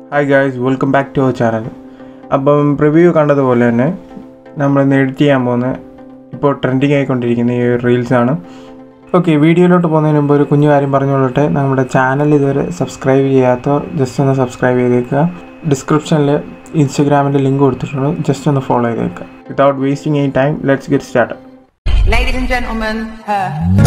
Hi guys welcome back to our channel അപ്പം preview കണ്ടതുപോലെ തന്നെ നമ്മൾ ഇന്ന് എഡിറ്റ് ചെയ്യാൻ പോകുന്ന ഇപ്പോൾ ട്രെൻഡിങ് ആയിക്കൊണ്ടിരിക്കുന്ന ഈ റീൽസാണ് ഓക്കെ വീഡിയോയിലോട്ട് പോകുന്നതിന് മുമ്പ് ഒരു കുഞ്ഞു കാര്യം പറഞ്ഞുകൊള്ളട്ടെ നമ്മുടെ ചാനൽ ഇതുവരെ സബ്സ്ക്രൈബ് ചെയ്യാത്തവർ ജസ്റ്റ് ഒന്ന് സബ്സ്ക്രൈബ് ചെയ്തേക്കുക ഡിസ്ക്രിപ്ഷനിൽ ഇൻസ്റ്റഗ്രാമിൻ്റെ ലിങ്ക് കൊടുത്തിട്ടുണ്ട് ജസ്റ്റ് ഒന്ന് ഫോളോ ചെയ്തേക്കുക without wasting any time let's get start Ladies and gentlemen, her.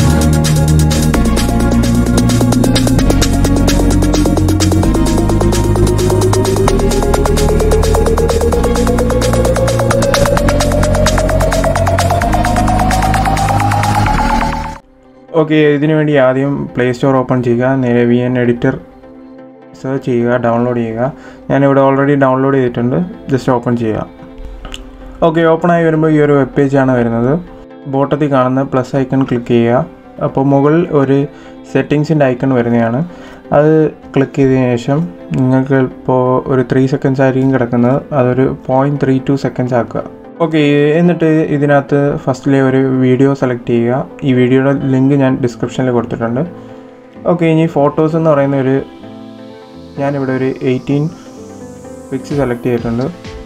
Okay ഇതിനു വേണ്ടി ആദ്യം പ്ലേ സ്റ്റോർ ഓപ്പൺ ചെയ്യുക നേരെ വി എൻ എഡിറ്റർ സെർച്ച് ചെയ്യുക ഡൗൺലോഡ് ചെയ്യുക ഞാനിവിടെ ഓൾറെഡി ഡൗൺലോഡ് ചെയ്തിട്ടുണ്ട് ജസ്റ്റ് ഓപ്പൺ ചെയ്യുക ഓക്കെ ഓപ്പൺ ആയി വരുമ്പോൾ ഈ ഒരു വെബ് പേജാണ് വരുന്നത് ബോട്ടത്തിൽ കാണുന്ന പ്ലസ് ഐക്കൺ ക്ലിക്ക് ചെയ്യുക അപ്പോൾ മുകളിൽ ഒരു സെറ്റിങ്സിൻ്റെ ഐക്കൺ വരുന്നതാണ് അത് ക്ലിക്ക് ചെയ്തതിന് ശേഷം നിങ്ങൾക്ക് ഇപ്പോൾ ഒരു ത്രീ സെക്കൻഡ്സ് ആയിരിക്കും കിടക്കുന്നത് അതൊരു പോയിൻറ്റ് ത്രീ ടു സെക്കൻഡ്സ് ആക്കുക ഓക്കെ എന്നിട്ട് ഇതിനകത്ത് ഫസ്റ്റിലെ ഒരു വീഡിയോ സെലക്ട് ചെയ്യുക ഈ വീഡിയോയുടെ ലിങ്ക് ഞാൻ ഡിസ്ക്രിപ്ഷനിൽ കൊടുത്തിട്ടുണ്ട് ഓക്കെ ഇനി ഫോട്ടോസ് എന്ന് പറയുന്ന ഒരു ഞാനിവിടെ ഒരു എയ്റ്റീൻ പിക്സ് സെലക്ട് ചെയ്തിട്ടുണ്ട്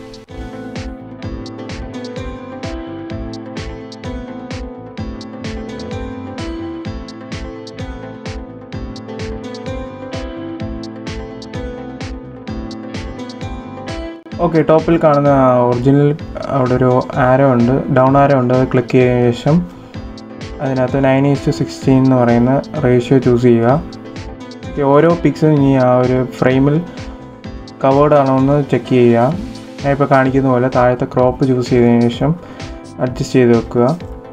ഓക്കെ ടോപ്പിൽ കാണുന്ന ഒറിജിനൽ അവിടെ ഒരു ആരോ ഉണ്ട് ഡൗൺ ആരോ ഉണ്ട് അത് ക്ലിക്ക് ചെയ്തതിനു ശേഷം അതിനകത്ത് നയൻ ഈസ് ടു സിക്സ്റ്റീൻ എന്ന് പറയുന്ന റേഷ്യോ ചൂസ് ചെയ്യുക ഓക്കെ, ഓരോ പിക്സും ഇനി ആ ഒരു ഫ്രെയിമിൽ കവേർഡ് ആണോ എന്ന് ചെക്ക് ചെയ്യുക ഞാൻ ഇപ്പോൾ കാണിക്കുന്ന പോലെ താഴത്തെ ക്രോപ്പ് ചൂസ് ചെയ്തതിന് ശേഷം അഡ്ജസ്റ്റ് ചെയ്ത് വെക്കുക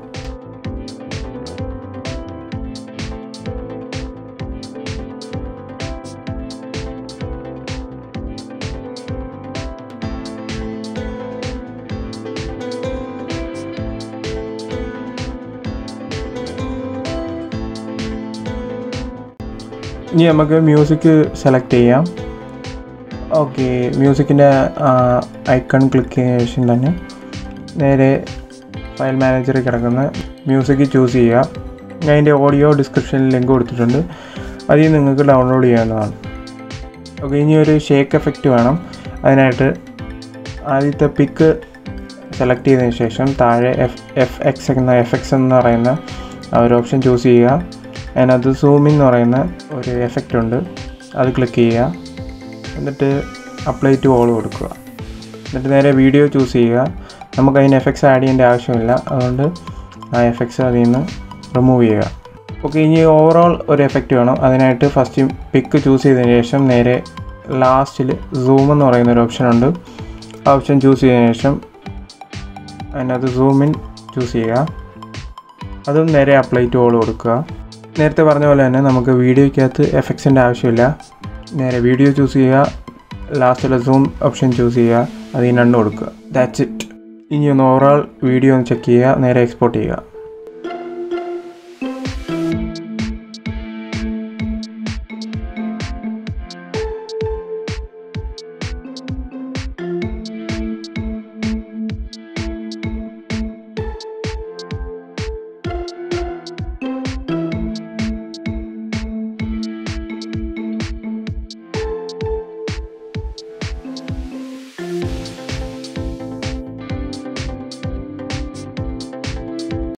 ഇനി നമുക്ക് മ്യൂസിക് സെലക്ട് ചെയ്യാം ഓക്കെ മ്യൂസിക്കിൻ്റെ ഐക്കൺ ക്ലിക്ക് ചെയ്തതിനു ശേഷം തന്നെ നേരെ ഫയൽ മാനേജറിൽ കിടക്കുന്ന മ്യൂസിക് ചൂസ് ചെയ്യുക ഞാൻ അതിൻ്റെ ഓഡിയോ ഡിസ്ക്രിപ്ഷനിൽ ലിങ്ക് കൊടുത്തിട്ടുണ്ട് അതിൽ നിങ്ങൾക്ക് ഡൗൺലോഡ് ചെയ്യാവുന്നതാണ് ഓക്കെ ഇനി ഒരു ഷേക്ക് എഫക്റ്റ് വേണം അതിനായിട്ട് ആദ്യത്തെ പിക്ക് സെലക്ട് ചെയ്തതിന് ശേഷം താഴെ എഫ് എഫ് എക്സ് എന്ന എഫ് എക്സ് എന്ന് പറയുന്ന ആ ഒരു ഓപ്ഷൻ ചൂസ് ചെയ്യുക അതിനകത്ത് സൂമിൻ എന്ന് പറയുന്ന ഒരു എഫക്റ്റ് ഉണ്ട് അത് ക്ലിക്ക് ചെയ്യുക എന്നിട്ട് അപ്ലൈ ടു ഓൾ കൊടുക്കുക എന്നിട്ട് നേരെ വീഡിയോ ചൂസ് ചെയ്യുക നമുക്ക് അതിന് എഫക്ട്സ് ആഡ് ചെയ്യേണ്ട ആവശ്യമില്ല അതുകൊണ്ട് ആ എഫക്ട്സ് അതിൽ നിന്ന് റിമൂവ് ചെയ്യുക ഓക്കെ ഇനി ഓവറോൾ ഒരു എഫക്റ്റ് വേണം അതിനായിട്ട് ഫസ്റ്റ് പിക്ക് ചൂസ് ചെയ്തതിന് ശേഷം നേരെ ലാസ്റ്റിൽ സൂം എന്ന് പറയുന്ന ഒരു ഓപ്ഷൻ ഉണ്ട് ആ ഓപ്ഷൻ ചൂസ് ചെയ്തതിന് ശേഷം അതിനകത്ത് സൂമിൻ ചൂസ് ചെയ്യുക അതും നേരെ അപ്ലൈ ടു ഓൾ കൊടുക്കുക നേരത്തെ പറഞ്ഞ പോലെ തന്നെ നമുക്ക് വീഡിയോയ്ക്കകത്ത് എഫക്ട്സിൻ്റെ ആവശ്യമില്ല നേരെ വീഡിയോ ചൂസ് ചെയ്യുക ലാസ്റ്റിലെ സൂം ഓപ്ഷൻ ചൂസ് ചെയ്യുക അതിന് രണ്ടും കൊടുക്കുക ദാറ്റ്സ് ഇറ്റ് ഇനി ഒന്ന് ഓവറോൾ വീഡിയോ ഒന്ന് ചെക്ക് ചെയ്യുക നേരെ എക്സ്പോർട്ട് ചെയ്യുക